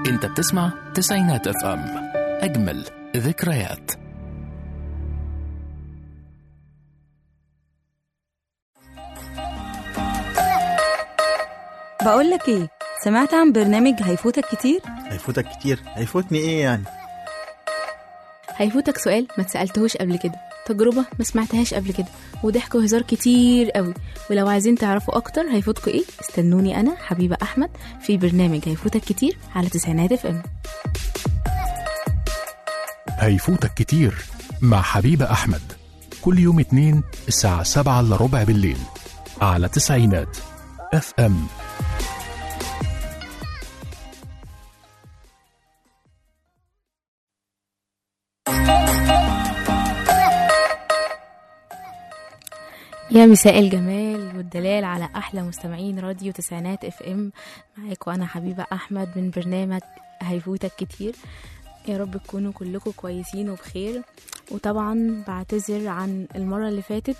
انت بتسمع تسعينات اف ام اجمل ذكريات بقول لك ايه سمعت عن برنامج هيفوتك كتير هيفوتك كتير هيفوتني ايه يعني هيفوتك سؤال ما اتسألتهوش قبل كده تجربة ما سمعتهاش قبل كده وضحك وهزار كتير قوي ولو عايزين تعرفوا أكتر هيفوتكوا إيه استنوني أنا حبيبة أحمد في برنامج هيفوتك كتير على تسعينات اف ام هيفوتك كتير مع حبيبة أحمد كل يوم اتنين الساعة سبعة إلا ربع بالليل على تسعينات اف ام يا مساء الجمال والدلال على أحلى مستمعين راديو تسعينات اف ام معاكم أنا حبيبة أحمد من برنامج هيفوتك كتير يا رب تكونوا كلكم كويسين وبخير وطبعا بعتذر عن المرة اللي فاتت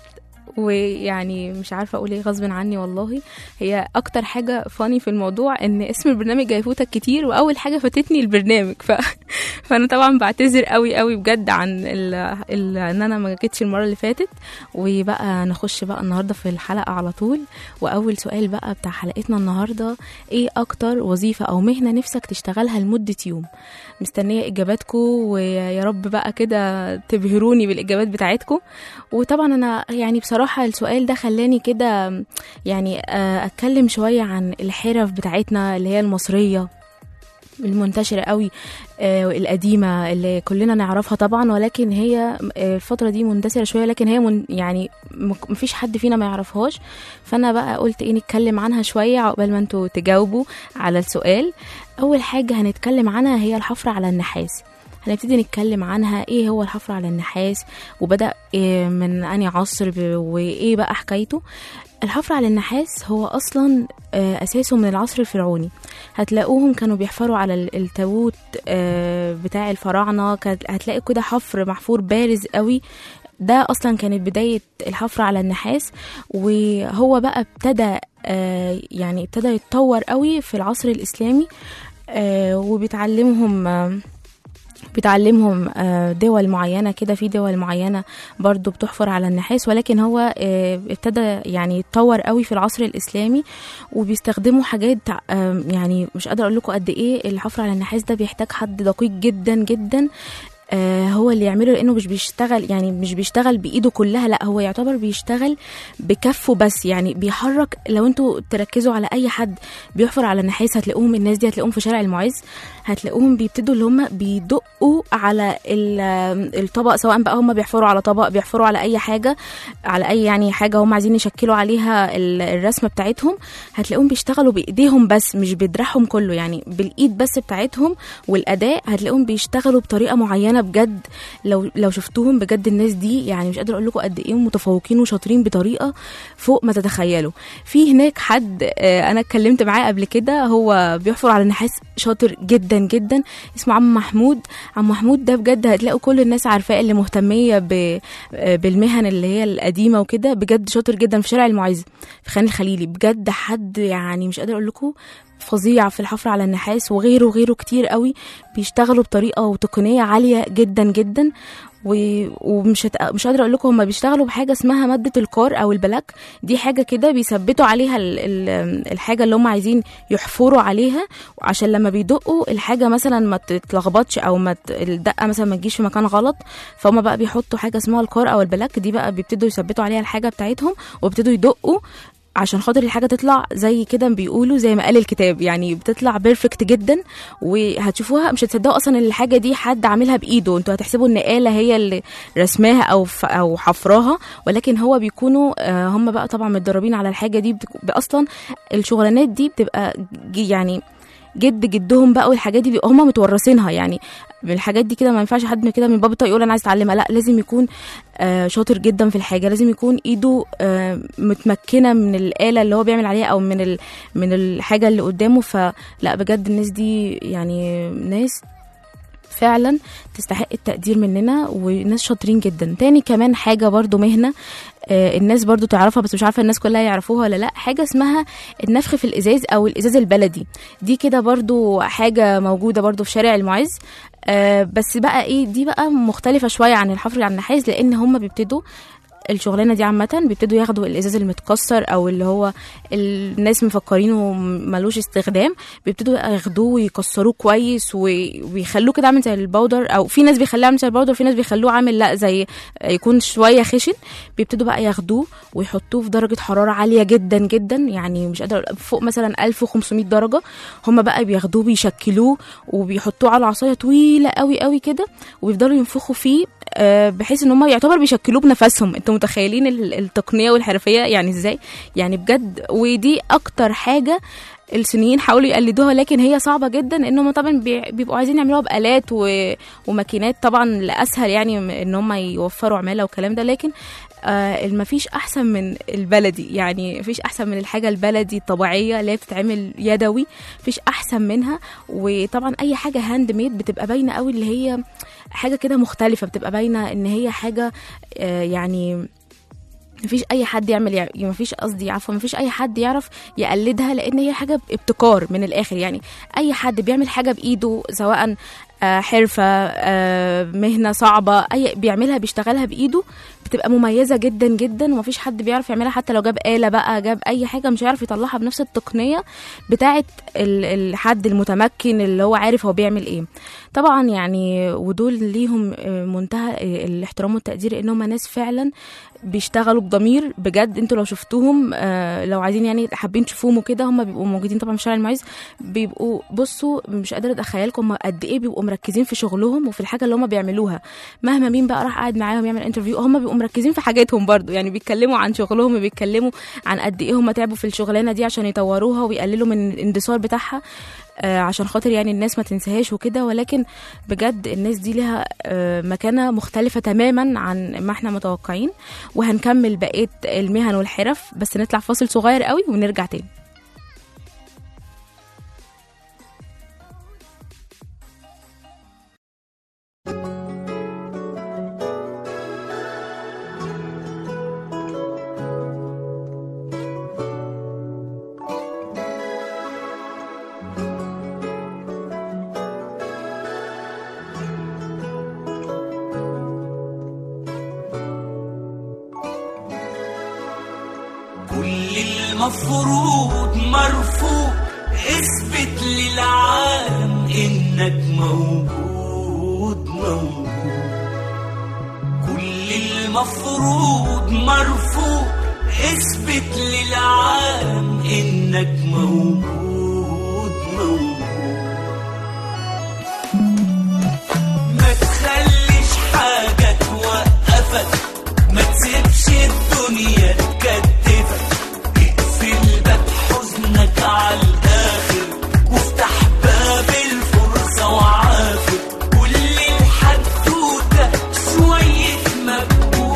ويعني مش عارفه اقول ايه غصب عني والله هي اكتر حاجه فاني في الموضوع ان اسم البرنامج هيفوتك كتير واول حاجه فاتتني البرنامج ف... فانا طبعا بعتذر قوي قوي بجد عن ال... ال... ان انا ما جيتش المره اللي فاتت وبقى نخش بقى النهارده في الحلقه على طول واول سؤال بقى بتاع حلقتنا النهارده ايه اكتر وظيفه او مهنه نفسك تشتغلها لمده يوم مستنيه اجاباتكم ويا رب بقى كده تبهروني بالاجابات بتاعتكم وطبعا انا يعني بصراحه السؤال ده خلاني كده يعني آه، اتكلم شويه عن الحرف بتاعتنا اللي هي المصريه المنتشرة قوي آه، القديمة اللي كلنا نعرفها طبعا ولكن هي آه، الفترة دي منتشرة شوية لكن هي من يعني م- مفيش حد فينا ما يعرفهاش فأنا بقى قلت إيه نتكلم عنها شوية عقبال ما انتوا تجاوبوا على السؤال أول حاجة هنتكلم عنها هي الحفر على النحاس هنبتدي نتكلم عنها ايه هو الحفر على النحاس وبدأ إيه من أنهي عصر ب- وايه بقى حكايته الحفر على النحاس هو أصلا آه، أساسه من العصر الفرعوني هتلاقوهم كانوا بيحفروا على ال- التابوت آه، بتاع الفراعنة كانت- هتلاقي كده حفر محفور بارز قوي ده اصلا كانت بدايه الحفر على النحاس وهو بقى ابتدى آه، يعني ابتدى يتطور قوي في العصر الاسلامي آه، وبيتعلمهم آه، بتعلمهم آه، دول معينة كده في دول معينة برضو بتحفر على النحاس ولكن هو آه، ابتدى يعني يتطور قوي في العصر الإسلامي وبيستخدموا حاجات آه، يعني مش قادرة أقول لكم قد إيه الحفر على النحاس ده بيحتاج حد دقيق جدا جدا آه، هو اللي يعمله لانه مش بيشتغل يعني مش بيشتغل بايده كلها لا هو يعتبر بيشتغل بكفه بس يعني بيحرك لو انتوا تركزوا على اي حد بيحفر على النحاس هتلاقوهم الناس دي هتلاقوهم في شارع المعز هتلاقوهم بيبتدوا اللي هم بيدقوا على ال- الطبق سواء بقى هم بيحفروا على طبق بيحفروا على اي حاجه على اي يعني حاجه هم عايزين يشكلوا عليها ال- الرسمه بتاعتهم هتلاقوهم بيشتغلوا بايديهم بس مش بدراعهم كله يعني بالايد بس بتاعتهم والاداء هتلاقيهم بيشتغلوا بطريقه معينه بجد لو لو شفتوهم بجد الناس دي يعني مش قادره اقول لكم قد ايه متفوقين وشاطرين بطريقه فوق ما تتخيلوا في هناك حد آه، انا اتكلمت معاه قبل كده هو بيحفر على النحاس شاطر جدا جدا اسمه عم محمود عم محمود ده بجد هتلاقوا كل الناس عارفاه اللي مهتميه ب- آه، بالمهن اللي هي القديمه وكده بجد شاطر جدا في شارع المعز في خان الخليلي بجد حد يعني مش قادره اقول لكم فظيع في الحفر على النحاس وغيره وغيره كتير قوي بيشتغلوا بطريقه وتقنيه عاليه جدا جدا و- ومش هت... مش قادره اقول لكم هم بيشتغلوا بحاجه اسمها ماده الكار او البلاك دي حاجه كده بيثبتوا عليها ال... ال... الحاجه اللي هم عايزين يحفروا عليها عشان لما بيدقوا الحاجه مثلا ما تتلخبطش او ما ت... الدقه مثلا ما تجيش في مكان غلط فهم بقى بيحطوا حاجه اسمها الكار او البلاك دي بقى بيبتدوا يثبتوا عليها الحاجه بتاعتهم وبيبتدوا يدقوا عشان خاطر الحاجه تطلع زي كده بيقولوا زي ما قال الكتاب يعني بتطلع بيرفكت جدا وهتشوفوها مش هتصدقوا اصلا ان الحاجه دي حد عاملها بايده انتوا هتحسبوا ان آلة هي اللي رسماها او ف... او حفراها ولكن هو بيكونوا آه، هم بقى طبعا متدربين على الحاجه دي بتك... اصلا الشغلانات دي بتبقى ج- يعني جد جدهم بقى والحاجات دي بيبقوا هم متورثينها يعني الحاجات دي كده ما ينفعش حد من كده من بابا يقول انا عايز اتعلمها لا لازم يكون آه شاطر جدا في الحاجه لازم يكون ايده آه متمكنه من الاله اللي هو بيعمل عليها او من ال من الحاجه اللي قدامه فلا بجد الناس دي يعني ناس فعلا تستحق التقدير مننا وناس شاطرين جدا تاني كمان حاجة برضو مهنة آه، الناس برضو تعرفها بس مش عارفه الناس كلها يعرفوها ولا لا حاجه اسمها النفخ في الازاز او الازاز البلدي دي كده برضو حاجه موجوده برضو في شارع المعز آه، بس بقى ايه دي بقى مختلفه شويه عن الحفر على النحاس لان هم بيبتدوا الشغلانه دي عامه بيبتدوا ياخدوا الازاز المتكسر او اللي هو الناس مفكرينه ملوش استخدام بيبتدوا ياخدوه ويكسروه كويس وي- ويخلوه كده عامل زي البودر او في ناس بيخلوه عامل زي البودر في ناس بيخلوه عامل لا زي يكون شويه خشن بيبتدوا بقى ياخدوه ويحطوه في درجه حراره عاليه جدا جدا يعني مش قادره فوق مثلا 1500 درجه هم بقى بياخدوه بيشكلوه وبيحطوه على عصايه طويله قوي قوي كده ويفضلوا ينفخوا فيه آه، بحيث ان هم يعتبر بيشكلوه بنفسهم انتوا متخيلين ال- التقنيه والحرفيه يعني ازاي يعني بجد ودي اكتر حاجه الصينيين حاولوا يقلدوها لكن هي صعبه جدا انهم طبعا بي- بيبقوا عايزين يعملوها بالات و... وماكينات طبعا لاسهل يعني م- ان هم يوفروا عماله والكلام ده لكن آه مفيش احسن من البلدي يعني مفيش احسن من الحاجه البلدي الطبيعيه اللي هي بتتعمل يدوي مفيش احسن منها وطبعا اي حاجه هاند ميد بتبقى باينه قوي اللي هي حاجه كده مختلفه بتبقى باينه ان هي حاجه آه يعني مفيش اي حد يعمل يع- مفيش قصدي عفوا مفيش اي حد يعرف يقلدها لان هي حاجه ابتكار من الاخر يعني اي حد بيعمل حاجه بايده سواء آه، حرفه آه، مهنه صعبه اي بيعملها بيشتغلها بايده بتبقى مميزه جدا جدا ومفيش حد بيعرف يعملها حتى لو جاب آلة بقى جاب اي حاجه مش هيعرف يطلعها بنفس التقنيه بتاعه ال- الحد المتمكن اللي هو عارف هو بيعمل ايه طبعا يعني ودول ليهم آه، منتهى آه، الاحترام والتقدير انهم ناس فعلا بيشتغلوا بضمير بجد انتوا لو شفتوهم آه لو عايزين يعني حابين تشوفوهم وكده هم بيبقوا موجودين طبعا في شارع المعز بيبقوا بصوا مش قادره اتخيلكم هم قد ايه بيبقوا مركزين في شغلهم وفي الحاجه اللي هم بيعملوها مهما مين بقى راح قاعد معاهم يعمل انترفيو هم بيبقوا مركزين في حاجاتهم برضو يعني بيتكلموا عن شغلهم وبيتكلموا عن قد ايه هم تعبوا في الشغلانه دي عشان يطوروها ويقللوا من الاندثار بتاعها آه، عشان خاطر يعني الناس ما تنساهاش وكده ولكن بجد الناس دي لها آه، مكانة مختلفة تماما عن ما احنا متوقعين وهنكمل بقية المهن والحرف بس نطلع فاصل صغير قوي ونرجع تاني كل المفروض مرفوض اثبت للعالم انك موجود موجود كل المفروض مرفوض اثبت للعالم انك موجود موجود ما تخليش حاجة توقفك ما تسيبش الدنيا تكتفك اقفل باب حزنك على الآخر وافتح باب الفرصة وعافر كل الحدوتة شوية مجهود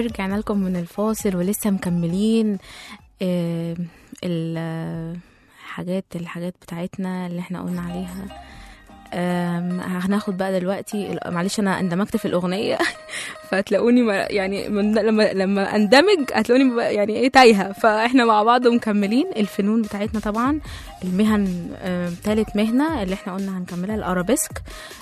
ورجعنا لكم من الفاصل ولسه مكملين آه، الحاجات الحاجات بتاعتنا اللي احنا قلنا عليها آم، هناخد بقى دلوقتي ال- معلش انا اندمجت في الاغنيه فتلاقوني ما يعني من لما لما اندمج هتلاقوني بقى يعني ايه تايهه فاحنا مع بعض مكملين الفنون بتاعتنا طبعا المهن آم، تالت مهنه اللي احنا قلنا هنكملها الارابيسك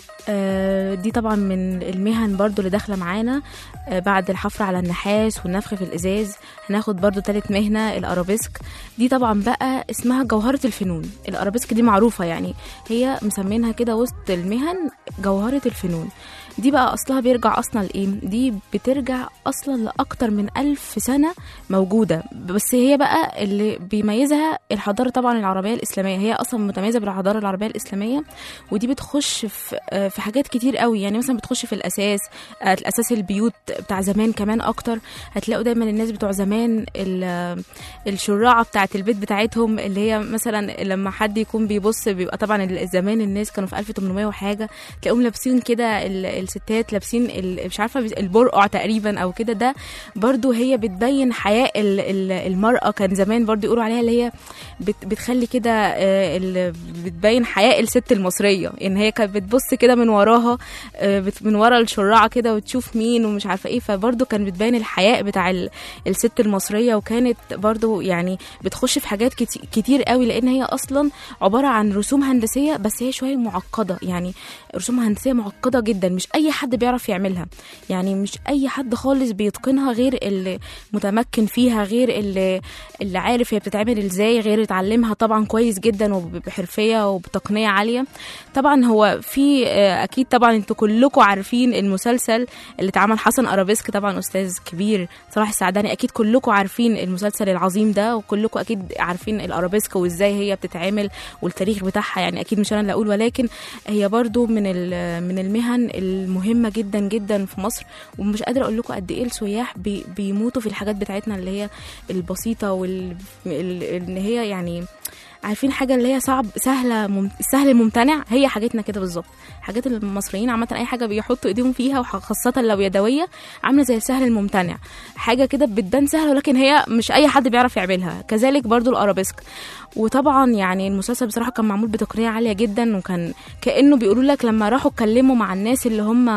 آه، دي طبعا من المهن برضو اللي داخله معانا آه، بعد الحفر على النحاس والنفخ في الازاز هناخد برضو تالت مهنه الارابيسك دي طبعا بقى اسمها جوهره الفنون الارابيسك دي معروفه يعني هي مسمينها كده وسط المهن جوهره الفنون دي بقى اصلها بيرجع اصلا لايه دي بترجع اصلا لاكتر من ألف سنه موجوده بس هي بقى اللي بيميزها الحضاره طبعا العربيه الاسلاميه هي اصلا متميزه بالحضاره العربيه الاسلاميه ودي بتخش في آه، في حاجات كتير قوي يعني مثلا بتخش في الاساس آه، الاساس البيوت بتاع زمان كمان اكتر هتلاقوا دايما الناس بتوع زمان ال- الشراعه بتاعه البيت بتاعتهم اللي هي مثلا لما حد يكون بيبص بيبقى طبعا ال- زمان الناس كانوا في 1800 وحاجه تلاقيهم لابسين كده ال- الستات لابسين ال- مش عارفه البرقع تقريبا او كده ده برضو هي بتبين حياء ال- ال- المراه كان زمان برضو يقولوا عليها اللي هي بت- بتخلي كده آه، ال- بتبين حياء الست المصريه ان هي كانت بتبص كده من وراها آه، بت- من ورا الشراعه كده وتشوف مين ومش عارفه ايه فبرضو كان بتبين الحياء بتاع ال- الست المصريه وكانت برضو يعني بتخش في حاجات كتي- كتير قوي لان هي اصلا عباره عن رسوم هندسيه بس هي شويه معقده يعني رسوم هندسيه معقده جدا مش اي حد بيعرف يعملها يعني مش اي حد خالص بيتقنها غير اللي متمكن فيها غير اللي اللي عارف هي بتتعمل ازاي غير اتعلمها طبعا كويس جدا وبحرفيه وبتقنيه عاليه طبعا هو في آه، اكيد طبعا انتوا كلكم عارفين المسلسل اللي اتعمل حسن ارابيسك طبعا استاذ كبير صلاح السعداني اكيد كلكم عارفين المسلسل العظيم ده وكلكم اكيد عارفين الارابيسك وازاي هي بتتعمل والتاريخ بتاعها يعني اكيد مش انا اللي اقول ولكن هي برضو من ال- من المهن المهمه جدا جدا في مصر ومش قادره اقول لكم قد ايه السياح بي بيموتوا في الحاجات بتاعتنا اللي هي البسيطه وال ال- ان هي يعني عارفين حاجه اللي هي صعب سهله مم... السهل الممتنع هي حاجتنا كده بالظبط حاجات المصريين عامه اي حاجه بيحطوا ايديهم فيها وخاصه لو يدويه عامله زي السهل الممتنع حاجه كده بتبان سهله ولكن هي مش اي حد بيعرف يعملها كذلك برضو الارابيسك وطبعا يعني المسلسل بصراحه كان معمول بتقنيه عاليه جدا وكان كانه بيقولوا لك لما راحوا اتكلموا مع الناس اللي هم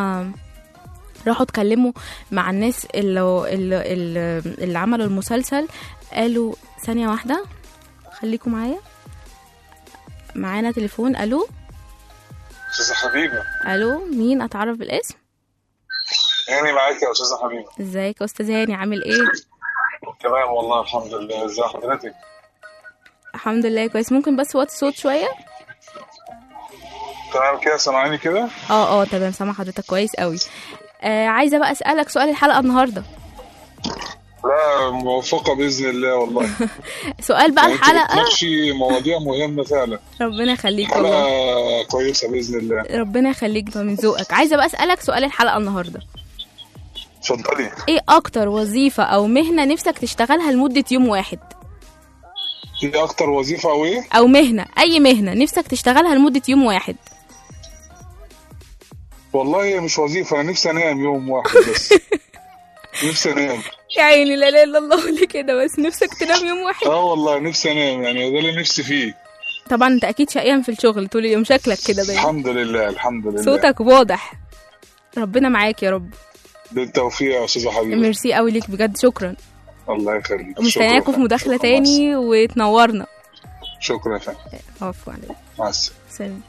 راحوا اتكلموا مع الناس اللي, اللي, اللي, اللي عملوا المسلسل قالوا ثانيه واحده خليكم معايا معانا تليفون الو استاذة حبيبة الو مين اتعرف بالاسم هاني معاك يا استاذة حبيبة ازيك يا استاذ هاني عامل ايه تمام والله الحمد لله ازي حضرتك الحمد لله كويس ممكن بس وطي الصوت شويه تمام كده سامعاني كده اه اه تمام سامع حضرتك كويس قوي آه عايزه بقى اسالك سؤال الحلقه النهارده لا موفقة بإذن الله والله سؤال بقى يعني انت الحلقه بتناقشي مواضيع مهمة فعلا ربنا يخليك والله حلقة كويسة بإذن الله ربنا يخليك ده من ذوقك عايزه بقى اسالك سؤال الحلقه النهارده اتفضلي ايه اكتر وظيفه او مهنه نفسك تشتغلها لمده يوم واحد دي أكتر وظيفة أو إيه؟ او مهنه اي مهنه نفسك تشتغلها لمده يوم واحد والله هي مش وظيفة أنا نفسي أنام يوم واحد بس نفسي أنام يا عيني لا اله الا الله ليه كده بس نفسك تنام يوم واحد اه والله نفسي أنام يعني ده اللي نفسي فيه طبعا انت اكيد شقيان في الشغل طول اليوم شكلك كده باين الحمد لله الحمد لله صوتك واضح ربنا معاك يا رب بالتوفيق يا أستاذة حبيبة ميرسي قوي ليك بجد شكرا الله يخليك ومستنياكم في مداخله شكراً. تاني وتنورنا شكرا يا فندم عفوا عليك مع السلامة سلام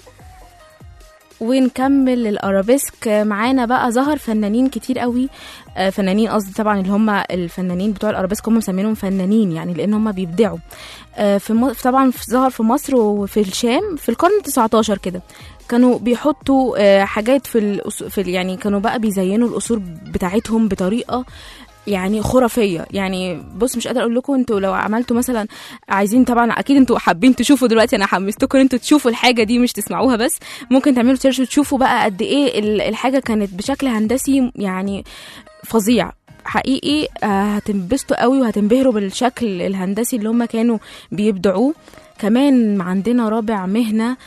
ونكمل الارابيسك معانا بقى ظهر فنانين كتير قوي آه، فنانين قصدي طبعا اللي هم الفنانين بتوع الارابيسك هم مسمينهم فنانين يعني لان هم بيبدعوا آه، في م... طبعا في- ظهر في مصر وفي الشام في القرن 19 كده كانوا بيحطوا آه، حاجات في, الأس... في ال- يعني كانوا بقى بيزينوا القصور بتاعتهم بطريقه يعني خرافيه يعني بص مش قادره اقول لكم انتوا لو عملتوا مثلا عايزين طبعا اكيد انتوا حابين تشوفوا دلوقتي انا حمستكم ان انتوا تشوفوا الحاجه دي مش تسمعوها بس ممكن تعملوا سيرش وتشوفوا بقى قد ايه ال- الحاجه كانت بشكل هندسي يعني فظيع حقيقي آه، هتنبسطوا قوي وهتنبهروا بالشكل الهندسي اللي هم كانوا بيبدعوه كمان عندنا رابع مهنه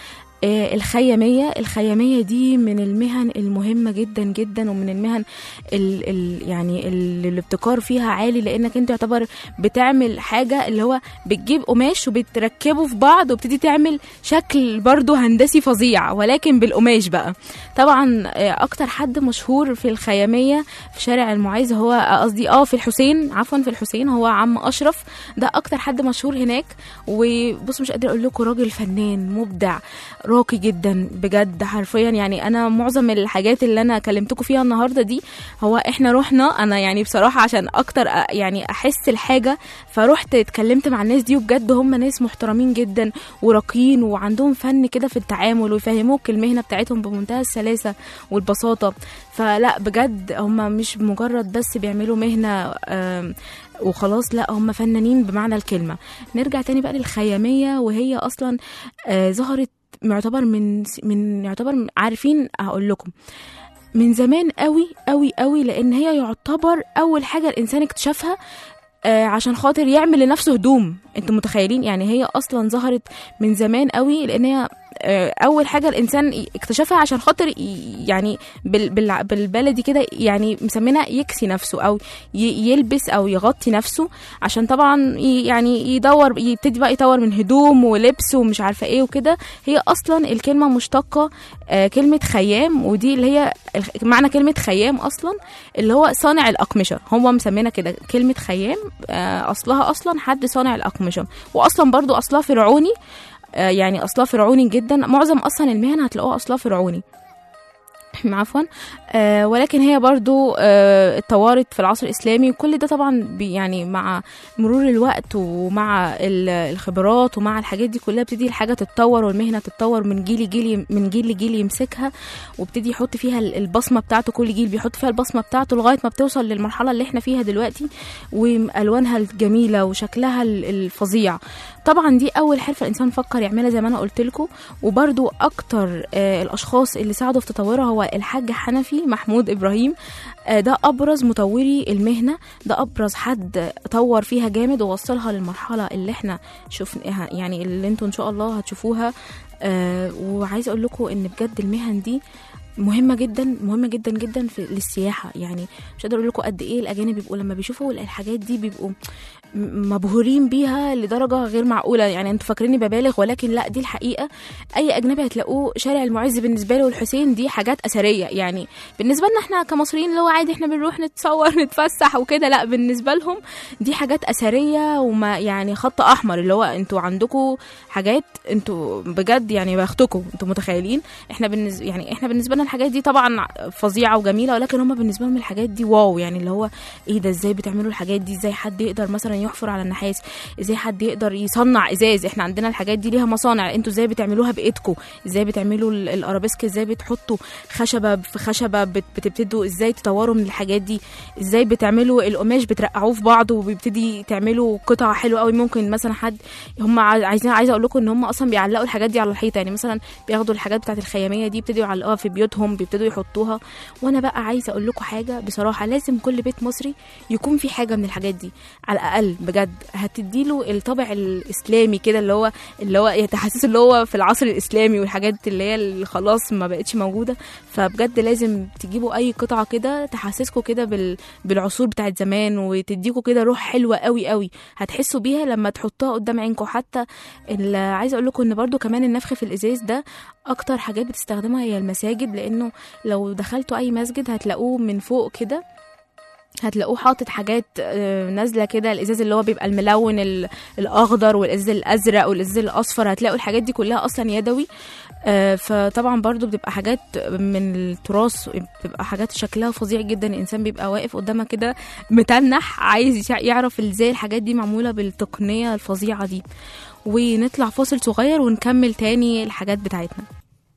آه، الخيامية الخيامية دي من المهن المهمة جدا جدا ومن المهن ال ال يعني ال- الابتكار فيها عالي لانك انت يعتبر بتعمل حاجة اللي هو بتجيب قماش وبتركبه في بعض وبتدي تعمل شكل برضو هندسي فظيع ولكن بالقماش بقى طبعا آه، اكتر حد مشهور في الخيامية في شارع المعز هو آه، قصدي اه في الحسين عفوا في الحسين هو عم اشرف ده اكتر حد مشهور هناك وبص مش قادر اقول لكم راجل فنان مبدع راقي جدا بجد حرفيا يعني انا معظم الحاجات اللي انا كلمتكم فيها النهارده دي هو احنا رحنا انا يعني بصراحه عشان اكتر أ- يعني احس الحاجه فرحت اتكلمت مع الناس دي وبجد هم ناس محترمين جدا وراقيين وعندهم فن كده في التعامل ويفهموك المهنه بتاعتهم بمنتهى السلاسه والبساطه فلا بجد هم مش مجرد بس بيعملوا مهنه آم، وخلاص لا هم فنانين بمعنى الكلمه نرجع تاني بقى للخياميه وهي اصلا آه، ظهرت يعتبر من من يعتبر من- عارفين هقول لكم من زمان قوي قوي قوي لان هي يعتبر اول حاجه الانسان اكتشفها آه عشان خاطر يعمل لنفسه هدوم انتوا متخيلين يعني هي اصلا ظهرت من زمان قوي لان هي آه اول حاجه الانسان اكتشفها عشان خاطر ي- يعني بال بال بالبلدي كده يعني مسمينها يكسي نفسه او ي- يلبس او يغطي نفسه عشان طبعا ي- يعني يدور يبتدي بقى يطور من هدوم ولبس ومش عارفه ايه وكده هي اصلا الكلمه مشتقه آه كلمه خيام ودي اللي هي الخ- معنى كلمه خيام اصلا اللي هو صانع الاقمشه هو مسمينا كده كلمه خيام آه اصلها اصلا حد صانع الاقمشه واصلا برضو اصلها فرعوني آه يعني اصلها فرعوني جدا معظم اصلا المهن هتلاقوها اصلها فرعوني عفوا آه ولكن هي برضو آه اتطورت في العصر الاسلامي وكل ده طبعا بي- يعني مع مرور الوقت ومع ال- الخبرات ومع الحاجات دي كلها بتدي الحاجه تتطور والمهنه تتطور من جيل جيل من جيل لجيل يمسكها وابتدي يحط فيها ال- البصمه بتاعته كل جيل بيحط فيها البصمه بتاعته لغايه ما بتوصل للمرحله اللي احنا فيها دلوقتي والوانها الجميله وشكلها ال- الفظيع طبعا دي اول حرفه الانسان فكر يعملها زي ما انا قلت لكم وبرده اكتر آه الاشخاص اللي ساعدوا في تطورها هو الحاج حنفي محمود ابراهيم آه ده ابرز مطوري المهنه ده ابرز حد طور فيها جامد ووصلها للمرحله اللي احنا شفناها يعني اللي انتوا ان شاء الله هتشوفوها آه وعايزه اقول لكم ان بجد المهن دي مهمة جدا مهمة جدا جدا في للسياحة يعني مش قادرة اقول لكم قد ايه الاجانب بيبقوا لما بيشوفوا الحاجات دي بيبقوا م- مبهورين بيها لدرجة غير معقولة يعني انتوا فاكريني ببالغ ولكن لا دي الحقيقة اي اجنبي هتلاقوه شارع المعز بالنسبة له والحسين دي حاجات اثرية يعني بالنسبة لنا احنا كمصريين اللي هو عادي احنا بنروح نتصور نتفسح وكده لا بالنسبة لهم دي حاجات اثرية وما يعني خط احمر اللي هو انتوا عندكم حاجات انتوا بجد يعني بختكم انتوا متخيلين احنا بالنسبة يعني احنا بالنسبة لنا الحاجات دي طبعا فظيعة وجميلة ولكن هم بالنسبة لهم الحاجات دي واو يعني اللي هو ايه ده ازاي بتعملوا الحاجات دي ازاي حد يقدر مثلا يحفر على النحاس ازاي حد يقدر يصنع ازاز احنا عندنا الحاجات دي ليها مصانع انتوا ازاي بتعملوها بايدكم ازاي بتعملوا ال- الارابيسك ازاي بتحطوا خشبه في خشبه بت- بتبتدوا ازاي تطوروا من الحاجات دي ازاي بتعملوا القماش بترقعوه في بعض وبيبتدي تعملوا قطع حلوه قوي ممكن مثلا حد هم عايز- عايزين عايزه اقول لكم ان هم اصلا بيعلقوا الحاجات دي على الحيطه يعني مثلا بياخدوا الحاجات بتاعت الخياميه دي يبتدوا يعلقوها في بيوتهم بيبتدوا يحطوها وانا بقى عايزه اقول لكم حاجه بصراحه لازم كل بيت مصري يكون في حاجه من الحاجات دي على الاقل بجد هتديله الطابع الاسلامي كده اللي هو اللي هو تحسسه اللي هو في العصر الاسلامي والحاجات اللي هي اللي خلاص ما بقتش موجوده فبجد لازم تجيبوا اي قطعه كده تحسسكم كده بال... بالعصور بتاعت زمان وتديكوا كده روح حلوه قوي قوي هتحسوا بيها لما تحطوها قدام عينكم حتى ال- عايزه اقول لكم ان برضو كمان النفخ في الازاز ده اكتر حاجات بتستخدمها هي المساجد لانه لو دخلتوا اي مسجد هتلاقوه من فوق كده هتلاقوه حاطط حاجات آه، نازله كده الازاز اللي هو بيبقى الملون ال- الاخضر والازاز الازرق والازاز الاصفر هتلاقوا الحاجات دي كلها اصلا يدوي آه، فطبعا برضو بتبقى حاجات من التراث بتبقى حاجات شكلها فظيع جدا الانسان بيبقى واقف قدامها كده متنح عايز يع- يعرف ازاي الحاجات دي معموله بالتقنيه الفظيعه دي ونطلع فاصل صغير ونكمل تاني الحاجات بتاعتنا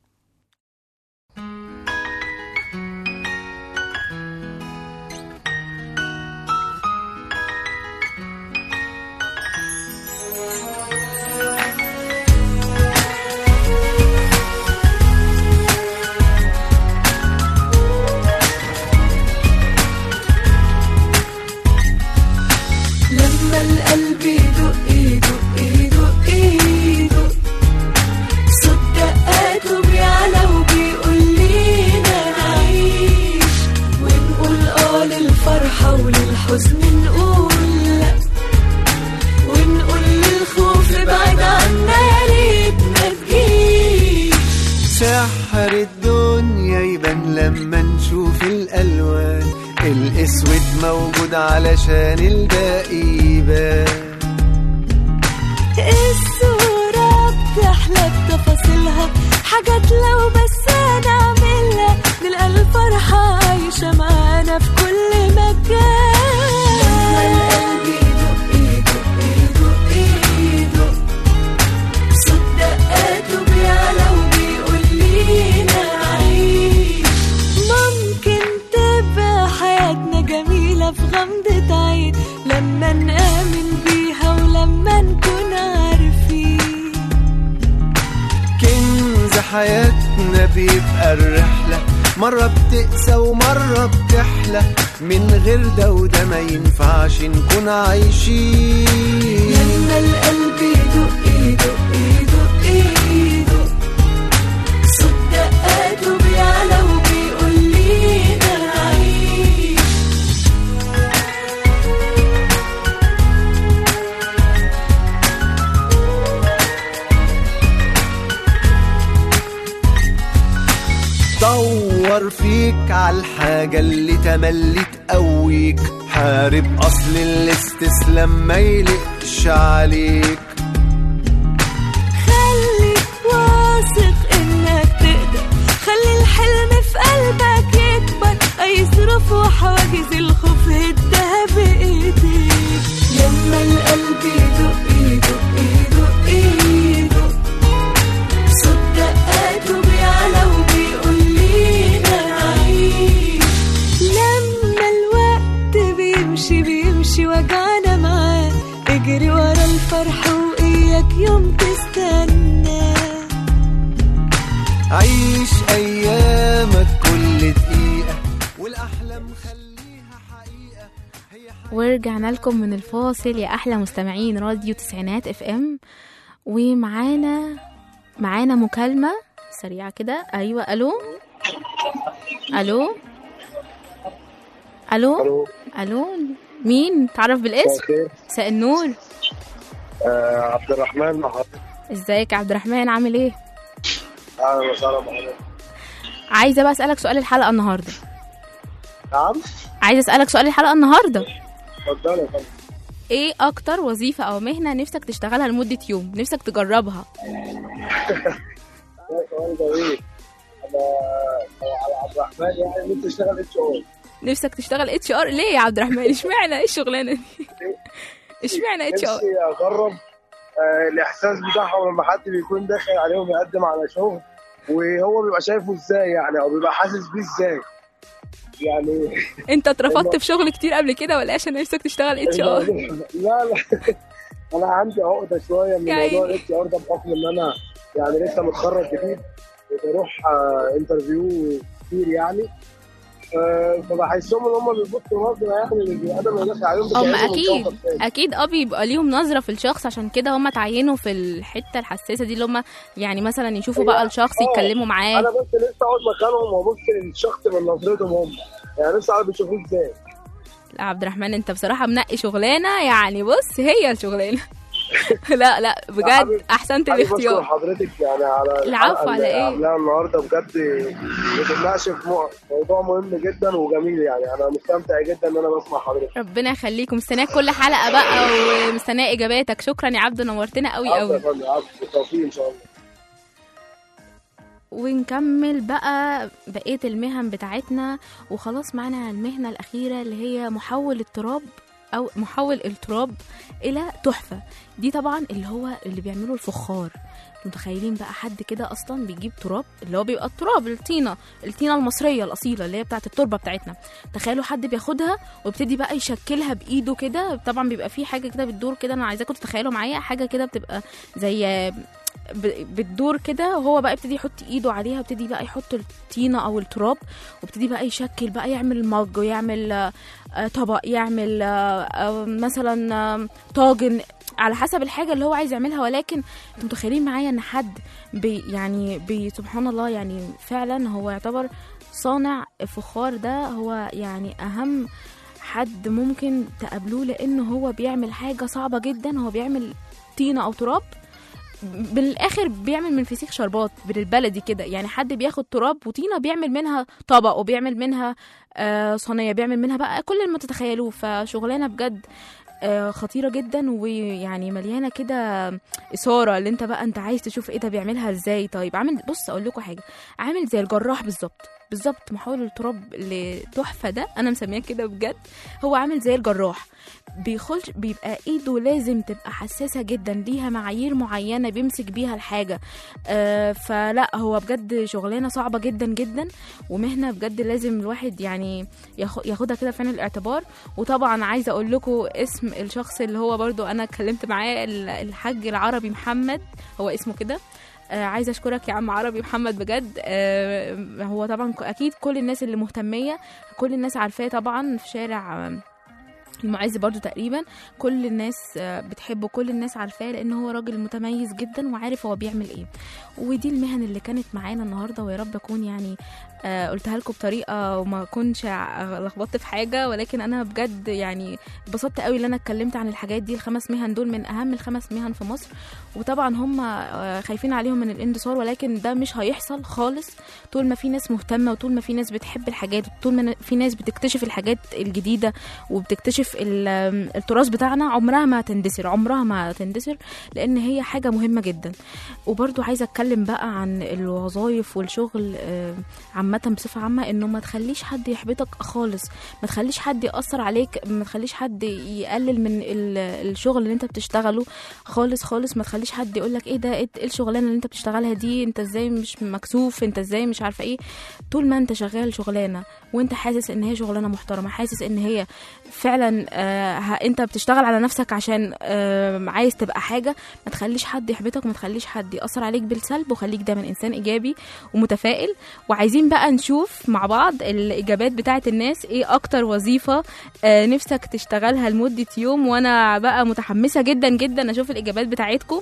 لما القلب يدق يدق يدق يدق صوت دقات الحزن نقول لا ونقول للخوف ابعد عنا يا ريت ما تجيش سحر الدنيا يبان لما نشوف الألوان الأسود موجود علشان الباقي يبان الصورة بتحلى بتفاصيلها حاجات لو بس هنعملها نلقى الفرحة عايشة معانا في كل مكان لما القلب يدق يدق يدق يدق صوت دقاته بيعلى وبيقول لينا عيش ممكن تبقى حياتنا جميلة في غمضة عين لما نآمن بيها ولما نكون عارفين كنز حياتنا بيبقى الرحلة مرة بتقسى ومرة بتحلى من غير ده وده ما ينفعش نكون عايشين لما القلب يدق يدق يدق يدق صوت دقاته بيعلى وبيقول لينا عيش دور فيك على الحاجة اللي تملي تقويك حارب أصل الاستسلام ما يلقش عليك خليك واثق انك تقدر خلي الحلم في قلبك يكبر اي ظروف وحواجز الخوف هدها بايديك لما القلب يدق يدق يدق يدق صوت دقاته بيعلى وبيقول لينا عيش لما الوقت بيمشي بيمشي وجعنا معاه اجري ورا الفرح واياك يوم تستنى عيش أيامك كل دقيقة والأحلام خليها حقيقة هي ورجعنا لكم من الفاصل يا احلى مستمعين راديو تسعينات اف ام ومعانا معانا مكالمة سريعة كده ايوه الو الو الو الو الو مين تعرف بالاسم خير مساء النور آه عبد الرحمن محمد ازيك يا عبد الرحمن عامل ايه اهلا وسهلا بحضرتك عايزه بقى اسالك سؤال الحلقه النهارده نعم عايزه اسالك سؤال الحلقه النهارده اتفضل يا فندم ايه اكتر وظيفه او مهنه نفسك تشتغلها لمده يوم نفسك تجربها ده سؤال جميل انا لو على عبد الرحمن يعني نفسي اشتغل اتش ار نفسك تشتغل اتش ار ليه يا عبد الرحمن اشمعنى ايه الشغلانه دي اشمعنى اتش ار نفسي اجرب آه الاحساس بتاعهم لما حد بيكون داخل عليهم يقدم على شغل وهو بيبقى شايفه ازاي يعني او بيبقى حاسس بيه ازاي يعني انت اترفضت في شغل كتير قبل كده ولا عشان نفسك تشتغل اتش ار لا لا انا عندي عقده شويه من يا موضوع عيني. الاتش ار ده بحكم ان انا يعني لسه متخرج جديد وبروح آه، انترفيو كتير يعني آه، فبحسهم ان هم بيبصوا نظره يعني للبني ادم اللي داخل عليهم هم بتعيشهم من اكيد كوكب تاني. اكيد اه بيبقى ليهم نظره في الشخص عشان كده هم تعينوا في الحته الحساسه دي اللي هم يعني مثلا يشوفوا بقى الشخص آه، يتكلموا معاه انا بس لسه اقعد مكانهم وابص للشخص من نظرتهم هم يعني لسه عارف بيشوفوه ازاي لا عبد الرحمن انت بصراحه منقي شغلانه يعني بص هي الشغلانه لا لا بجد حبيبي- احسنت حابب اشكر الاختيار حضرتك يعني على العفو، الحلقة على اللي إيه؟ عاملاها النهارده بجد بتناقش في مو- موضوع مهم جدا وجميل يعني انا مستمتع جدا ان انا بسمع حضرتك ربنا يخليك ومستناك كل حلقه بقى ومستنيه اجاباتك شكرا يا عبد نورتنا قوي عفوا يا قوي فندم عفوا بالتوفيق ان شاء الله ونكمل بقى بقية المهن بتاعتنا وخلاص معانا المهنة الأخيرة اللي هي محول التراب أو محول التراب إلى تحفة دي طبعا اللي هو اللي بيعمله الفخار متخيلين بقى حد كده اصلا بيجيب تراب اللي هو بيبقى التراب الطينه الطينه المصريه الاصيله اللي هي بتاعت التربه بتاعتنا تخيلوا حد بياخدها ويبتدي بقى يشكلها بايده كده طبعا بيبقى في حاجه كده بتدور كده انا عايزاكم تتخيلوا معايا حاجه كده بتبقى زي ب- بتدور كده وهو بقى يبتدي يحط ايده عليها ويبتدي بقى يحط الطينه او التراب ويبتدي بقى يشكل بقى يعمل مج ويعمل آه، آه، طبق يعمل آه، آه، مثلا آه، طاجن على حسب الحاجه اللي هو عايز يعملها ولكن انتوا متخيلين معايا ان حد بي يعني بي سبحان الله يعني فعلا هو يعتبر صانع الفخار ده هو يعني اهم حد ممكن تقابلوه لان هو بيعمل حاجه صعبه جدا هو بيعمل طينه او تراب بالاخر بيعمل من الفسيخ شربات بالبلدي كده يعني حد بياخد تراب وطينه بيعمل منها طبق وبيعمل منها آه، صينيه بيعمل منها بقى كل ما تتخيلوه فشغلانه بجد آه، خطيره جدا ويعني مليانه كده اثاره اللي انت بقى انت عايز تشوف ايه ده بيعملها ازاي طيب عامل بص اقول لكم حاجه عامل زي الجراح بالظبط بالظبط محول التراب لتحفه ده انا مسمياه كده بجد هو عامل زي الجراح بيخش بيبقى ايده لازم تبقى حساسه جدا ليها معايير معينه بيمسك بيها الحاجه آه فلا هو بجد شغلانه صعبه جدا جدا ومهنه بجد لازم الواحد يعني ياخ- ياخدها كده في عين الاعتبار وطبعا عايزه اقول لكم اسم الشخص اللي هو برضو انا اتكلمت معاه ال- الحاج العربي محمد هو اسمه كده آه عايزه اشكرك يا عم عربي محمد بجد آه هو طبعا ك- اكيد كل الناس اللي مهتميه كل الناس عارفاه طبعا في شارع آه، المعز برضو تقريبا كل الناس آه، بتحبه كل الناس عارفاه لان هو راجل متميز جدا وعارف هو بيعمل ايه ودي المهن اللي كانت معانا النهارده ويا رب اكون يعني آه، قلتها لكم بطريقه وما اكونش ع- لخبطت في حاجه ولكن انا بجد يعني اتبسطت قوي ان انا اتكلمت عن الحاجات دي الخمس مهن دول من اهم الخمس مهن في مصر وطبعا هم آه، خايفين عليهم من الاندثار ولكن ده مش هيحصل خالص طول ما في ناس مهتمه وطول ما في ناس بتحب الحاجات وطول ما في ناس بتكتشف الحاجات الجديده وبتكتشف ال- التراث بتاعنا عمرها ما هتندثر عمرها ما هتندثر لان هي حاجه مهمه جدا وبرضو عايزه اتكلم بقى عن الوظائف والشغل آه، عامه بصفه عامه انه ما تخليش حد يحبطك خالص ما تخليش حد ياثر عليك ما تخليش حد يقلل من ال- الشغل اللي انت بتشتغله خالص خالص ما تخليش حد يقولك ايه ده ايه إيه الشغلانه اللي انت بتشتغلها دي انت ازاي مش مكسوف انت ازاي مش عارفه ايه طول ما انت شغال شغلانه وانت حاسس ان هي شغلانه محترمه حاسس ان هي فعلا آه ه- انت بتشتغل على نفسك عشان آه عايز تبقى حاجه ما تخليش حد يحبطك وما تخليش حد ياثر عليك بالسلب وخليك دايما انسان ايجابي ومتفائل وعايزين بقى نشوف مع بعض الاجابات بتاعت الناس ايه اكتر وظيفه آه نفسك تشتغلها لمده يوم وانا بقى متحمسه جدا جدا اشوف الاجابات بتاعتكم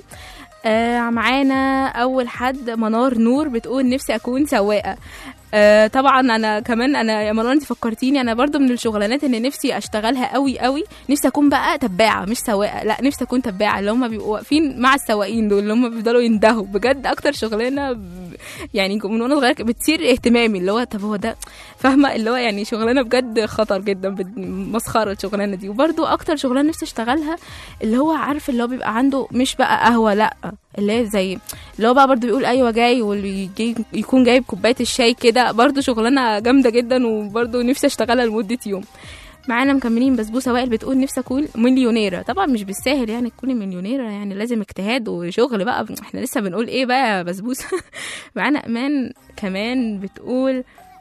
آه معانا اول حد منار نور بتقول نفسي اكون سواقه آه طبعا انا كمان انا يا منار انت فكرتيني انا برضو من الشغلانات اللي نفسي اشتغلها قوي قوي نفسي اكون بقى تباعه مش سواقه لا نفسي اكون تباعه اللي هم بيبقوا واقفين مع السواقين دول اللي هم بيفضلوا يندهوا بجد اكتر شغلانه ب- يعني من وانا صغيره بتصير اهتمامي اللي هو طب هو ده فاهمه اللي هو يعني شغلانه بجد خطر جدا بد- مسخره الشغلانه دي وبرضو اكتر شغلانه نفسي اشتغلها اللي هو عارف اللي هو بيبقى عنده مش بقى قهوه لا اللي هي زي اللي هو بقى برضو بيقول ايوه جاي واللي يجي يكون جايب كوبايه الشاي كده برضو شغلانه جامده جدا وبرضو نفسي اشتغلها لمده يوم معانا مكملين بسبوسه وائل بتقول نفسي اكون مليونيره طبعا مش بالساهل يعني تكوني مليونيره يعني لازم اجتهاد وشغل بقى احنا لسه بنقول ايه بقى يا بسبوسه معانا امان كمان بتقول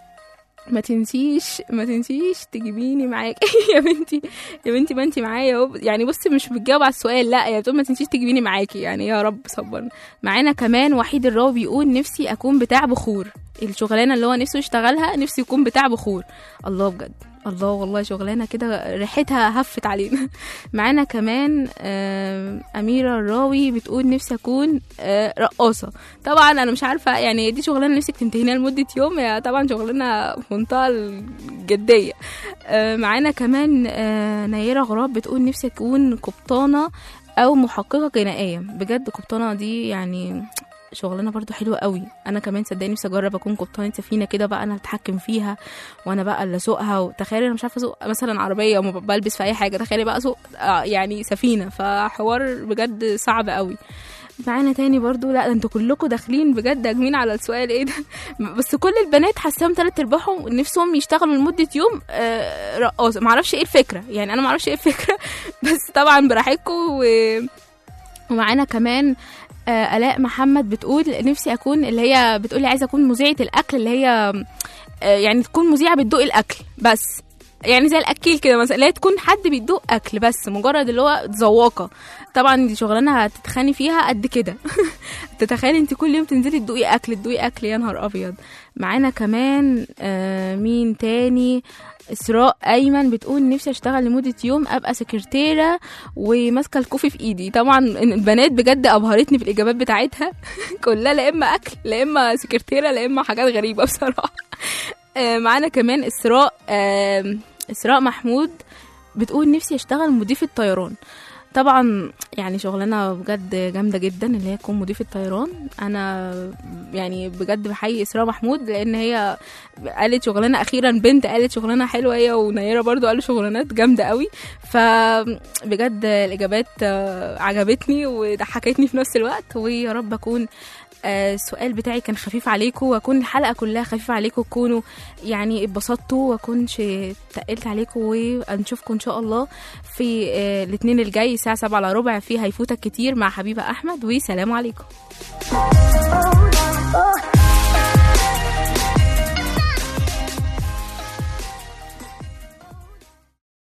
ما تنسيش ما تنسيش تجيبيني معاك يا بنتي يا بنتي ما انت معايا اهو يعني بصي مش بتجاوب على السؤال لا يا بتقول ما تنسيش تجيبيني معاكي يعني يا رب صبرنا معانا كمان وحيد الراوي بيقول نفسي اكون بتاع بخور الشغلانه اللي هو نفسه يشتغلها نفسي يكون بتاع بخور الله بجد الله والله شغلانه كده ريحتها هفت علينا معانا كمان آم، اميره الراوي بتقول نفسي اكون آه، رقاصه طبعا انا مش عارفه يعني دي شغلانه نفسك تنتهينها لمده يوم هي طبعا شغلانه في منتهى الجديه آه، معانا كمان آه، نيره غراب بتقول نفسي اكون قبطانه او محققه غنائيه بجد قبطانه دي يعني شغلانه برضو حلوه قوي انا كمان صدقني نفسي اجرب اكون قبطانه سفينه كده بقى انا اتحكم فيها وانا بقى اللي اسوقها وتخيل انا مش عارفه اسوق مثلا عربيه وما بلبس في اي حاجه تخيلي بقى اسوق آه، يعني سفينه فحوار بجد صعب قوي معانا تاني برضو لا ده انتوا كلكم داخلين بجد هاجمين على السؤال ايه ده بس كل البنات حاساهم تلات ارباعهم نفسهم يشتغلوا لمده يوم آه، رقاصه معرفش ايه الفكره يعني انا معرفش ايه الفكره بس طبعا براحتكم و... ومعانا كمان آه، الاء محمد بتقول نفسي اكون اللي هي بتقولي عايزه اكون مذيعه الاكل اللي هي آه، يعني تكون مذيعه بتدوق الاكل بس يعني زي الاكيل كده مثلا اللي هي تكون حد بيدوق اكل بس مجرد اللي هو ذواقه طبعا دي شغلانه هتتخاني فيها قد كده تتخيلي انت كل يوم تنزلي تدوقي اكل تدوقي اكل يا نهار ابيض معانا كمان آه مين تاني اسراء ايمن بتقول نفسي اشتغل لمده يوم ابقى سكرتيره وماسكه الكوفي في ايدي طبعا البنات بجد ابهرتني في الاجابات بتاعتها كلها لا اما اكل لا اما سكرتيره لا اما حاجات غريبه بصراحه آه، معانا كمان اسراء آه، اسراء محمود بتقول نفسي اشتغل مضيفة طيران طبعا يعني شغلانه بجد جامده جدا اللي هي تكون مضيفه طيران انا يعني بجد بحيي اسراء محمود لان هي قالت شغلانه اخيرا بنت قالت شغلانه حلوه هي ونيره برضو قالوا شغلانات جامده قوي فبجد الاجابات آه، عجبتني وضحكتني في نفس الوقت ويا رب اكون آه، السؤال بتاعي كان خفيف عليكم واكون الحلقه كلها خفيفه عليكم تكونوا يعني اتبسطتوا واكونش تقلت عليكم ونشوفكم ان شاء الله في آه، الاثنين الجاي الساعه 7 الا ربع في هيفوتك كتير مع حبيبه احمد وسلام عليكم